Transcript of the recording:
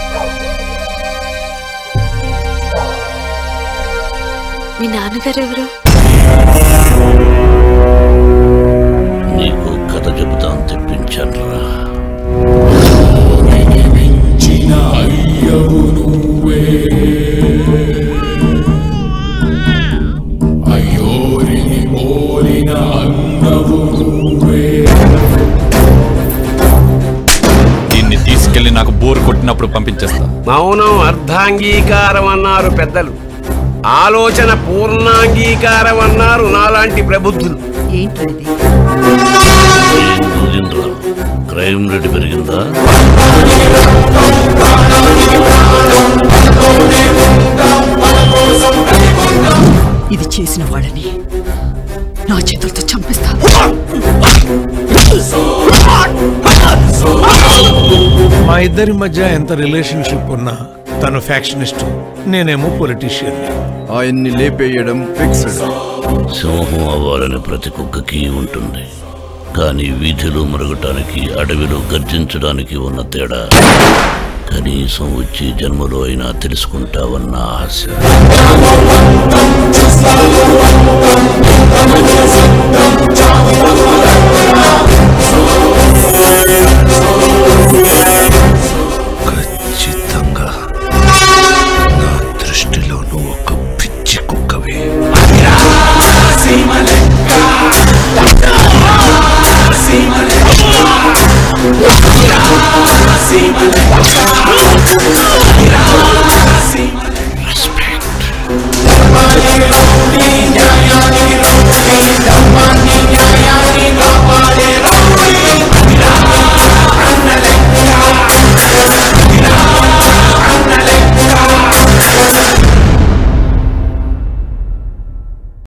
మీ నాన్నగారు ఎవరు నీకు కథ చెబుతాను తెప్పించాను రా దీన్ని తీసుకెళ్లి నాకు బోర్ కొట్టినప్పుడు పంపించేస్తా మౌనం అర్ధాంగీకారం అన్నారు పెద్దలు ఆలోచన పూర్ణాంగీకారం అన్నారు నాలాంటి ప్రబుద్ధులు ఏంటది ఏం కుదిరిండ్రా క్రైమ్ రేటు పెరిగిందా ఇది చేసిన వాళ్ళని నా చేతులతో చంపిస్తా మా ఇద్దరి మధ్య ఎంత రిలేషన్షిప్ ఉన్నా తను ఫ్యాక్షనిస్ట్ నేనేమో పొలిటీషియన్ ఆయన్ని లేపేయడం ఫిక్స్డ్ సింహం అవ్వాలని ప్రతి కుక్కకి ఉంటుంది కానీ వీధిలో మరగటానికి అడవిలో గర్జించడానికి ఉన్న తేడా కనీసం వచ్చే జన్మలో అయినా తెలుసుకుంటావన్న ఆశ Thank you.